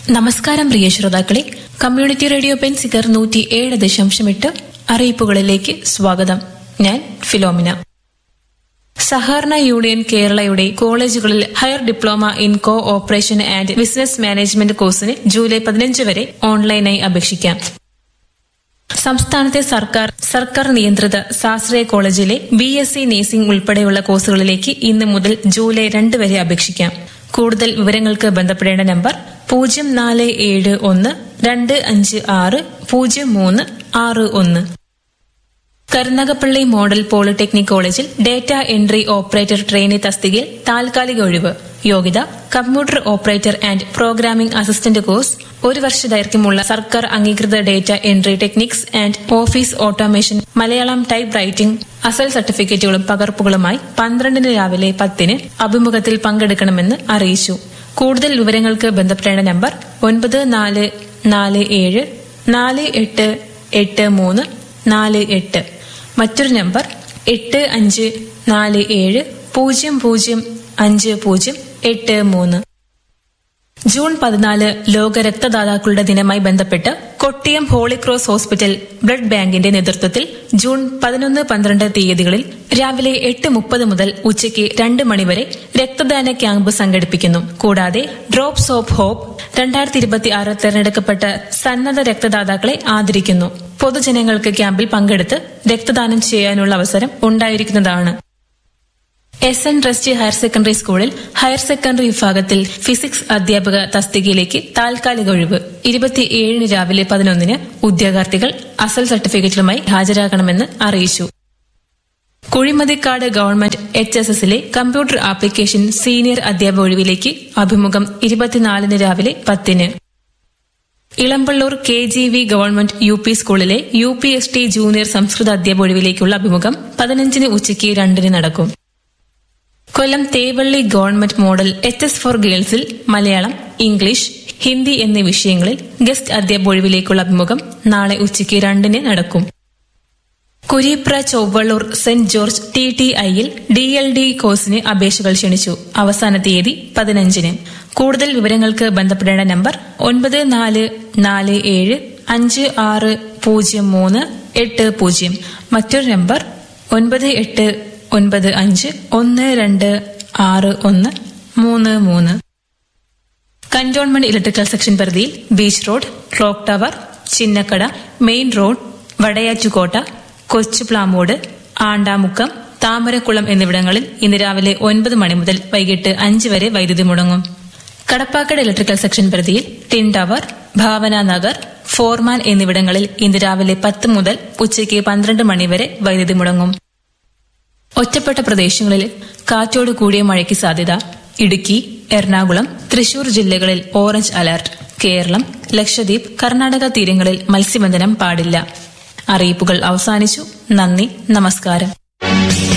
നമസ്കാരം പ്രിയ ശ്രോതാക്കളെ community radio പെൻസിക്കർ നൂറ്റി ഏഴ് ദശാംശം എട്ട് അറിയിപ്പുകളിലേക്ക് സ്വാഗതം ഞാൻ ഫിലോമിന സഹകരണ യൂണിയൻ കേരളയുടെ കോളേജുകളിൽ higher diploma in co operation and business management കോഴ്സിന് ജൂലൈ പതിനഞ്ച് വരെ ഓൺലൈനായി അപേക്ഷിക്കാം സംസ്ഥാനത്തെ സർക്കാർ സർക്കാർ നിയന്ത്രിത സാശ്രയ കോളേജിലെ ബി എസ് സി നേഴ്സിംഗ് ഉൾപ്പെടെയുള്ള കോഴ്സുകളിലേക്ക് ഇന്ന് മുതൽ ജൂലൈ രണ്ട് വരെ അപേക്ഷിക്കാം കൂടുതൽ വിവരങ്ങൾക്ക് ബന്ധപ്പെടേണ്ട നമ്പർ പൂജ്യം നാല് ഏഴ് ഒന്ന് രണ്ട് അഞ്ച് ആറ് പൂജ്യം മൂന്ന് ആറ് ഒന്ന് കരുനാഗപ്പള്ളി മോഡൽ പോളിടെക്നിക് കോളേജിൽ ഡേറ്റ എൻട്രി ഓപ്പറേറ്റർ ട്രെയിനി തസ്തികയിൽ താൽക്കാലിക ഒഴിവ് യോഗ്യത computer operator and programming assistant course ഒരു വർഷ ദൈർഘ്യമുള്ള സർക്കാർ അംഗീകൃത data entry techniques and office automation Malayalam type writing അസൽ സർട്ടിഫിക്കറ്റുകളും പകർപ്പുകളുമായി പന്ത്രണ്ടിന് രാവിലെ പത്തിന് അഭിമുഖത്തിൽ പങ്കെടുക്കണമെന്ന് അറിയിച്ചു കൂടുതൽ വിവരങ്ങൾക്ക് ബന്ധപ്പെടേണ്ട നമ്പർ ഒൻപത് നാല് നാല് ഏഴ് നാല് എട്ട് എട്ട് മൂന്ന് നാല് എട്ട് മറ്റൊരു നമ്പർ എട്ട് അഞ്ച് നാല് ഏഴ് പൂജ്യം പൂജ്യം അഞ്ച് പൂജ്യം എട്ട് മൂന്ന് ജൂൺ പതിനാല് ലോക രക്തദാതാക്കളുടെ ദിനമായി ബന്ധപ്പെട്ട് കൊട്ടിയം ഹോളിക്രോസ് ഹോസ്പിറ്റൽ ബ്ലഡ് ബാങ്കിന്റെ നേതൃത്വത്തിൽ ജൂൺ പതിനൊന്ന് പന്ത്രണ്ട് തീയതികളിൽ രാവിലെ എട്ട് മുപ്പത് മുതൽ ഉച്ചയ്ക്ക് രണ്ട് മണിവരെ രക്തദാന ക്യാമ്പ് സംഘടിപ്പിക്കുന്നു കൂടാതെ ഡ്രോപ്സ് ഓഫ് ഹോപ്പ് രണ്ടായിരത്തി ഇരുപത്തി ആറ് തെരഞ്ഞെടുക്കപ്പെട്ട സന്നദ്ധ രക്തദാതാക്കളെ ആദരിക്കുന്നു പൊതുജനങ്ങൾക്ക് ക്യാമ്പിൽ പങ്കെടുത്ത് രക്തദാനം ചെയ്യാനുള്ള അവസരം ഉണ്ടായിരിക്കുന്നതാണ് S N trust higher secondary സ്കൂളിൽ ഹയർ സെക്കൻഡറി വിഭാഗത്തിൽ ഫിസിക്സ് അധ്യാപക തസ്തികയിലേക്ക് താൽക്കാലിക ഒഴിവ് ഇരുപത്തിയേഴിന് രാവിലെ പതിനൊന്നിന് ഉദ്യോഗാർത്ഥികൾ അസൽ സർട്ടിഫിക്കറ്റുമായി ഹാജരാകണമെന്ന് അറിയിച്ചു കുഴിമതിക്കാട് ഗവൺമെന്റ് എച്ച് എസ് എസിലെ കമ്പ്യൂട്ടർ ആപ്ലിക്കേഷൻ സീനിയർ അധ്യാപക ഒഴിവിലേക്ക് അഭിമുഖം ഇരുപത്തിനാലിന് രാവിലെ പത്തിന് Elampalloor K G V government U P സ്കൂളിലെ U P S T junior സംസ്കൃത അധ്യാപക ഒഴിവിലേക്കുള്ള അഭിമുഖം പതിനഞ്ചിന് ഉച്ചയ്ക്ക് രണ്ടിന് നടക്കും Kollam Thevally government model H S for ഗേൾസിൽ മലയാളം ഇംഗ്ലീഷ് ഹിന്ദി എന്നീ വിഷയങ്ങളിൽ ഗസ്റ്റ് അധ്യാപക ഒഴിവിലേക്കുള്ള അഭിമുഖം നാളെ ഉച്ചയ്ക്ക് രണ്ടിന് നടക്കും Kureepra Chowallur Saint George T T ഐയിൽ ഡി എൽ ഡി കോഴ്സിന് അപേക്ഷകൾ ക്ഷണിച്ചു അവസാന തീയതി പതിനഞ്ചിന് കൂടുതൽ വിവരങ്ങൾക്ക് ബന്ധപ്പെടേണ്ട നമ്പർ ഒൻപത് നാല് നാല് ഏഴ് അഞ്ച് ആറ് പൂജ്യം മൂന്ന് എട്ട് പൂജ്യം മറ്റൊരു നമ്പർ ഒൻപത് എട്ട് ഒൻപത് അഞ്ച് ഒന്ന് രണ്ട് ആറ് ഒന്ന് മൂന്ന് മൂന്ന് കന്റോൺമെന്റ് ഇലക്ട്രിക്കൽ സെക്ഷൻ പരിധിയിൽ beach road clock tower Chinnakada main road Vadayattukotta Kochuplamoodu Andamukkam Thamarakulam എന്നിവിടങ്ങളിൽ ഇന്ന് രാവിലെ ഒൻപത് മണി മുതൽ വൈകിട്ട് അഞ്ച് വരെ വൈദ്യുതി മുടങ്ങും കടപ്പാക്കട ഇലക്ട്രിക്കൽ സെക്ഷൻ പരിധിയിൽ tin tower Bhavana Nagar foreman എന്നിവിടങ്ങളിൽ ഇന്ന് രാവിലെ പത്ത് മുതൽ ഉച്ചയ്ക്ക് പന്ത്രണ്ട് മണി വരെ വൈദ്യുതി മുടങ്ങും ഒറ്റപ്പെട്ട പ്രദേശങ്ങളിൽ കാറ്റോട് കൂടിയ മഴയ്ക്ക് സാധ്യത ഇടുക്കി എറണാകുളം തൃശൂർ ജില്ലകളിൽ ഓറഞ്ച് അലർട്ട് കേരളം ലക്ഷദ്വീപ് കർണാടക തീരങ്ങളിൽ മത്സ്യബന്ധനം പാടില്ല അറിയിപ്പുകൾ അവസാനിച്ചു നന്ദി നമസ്കാരം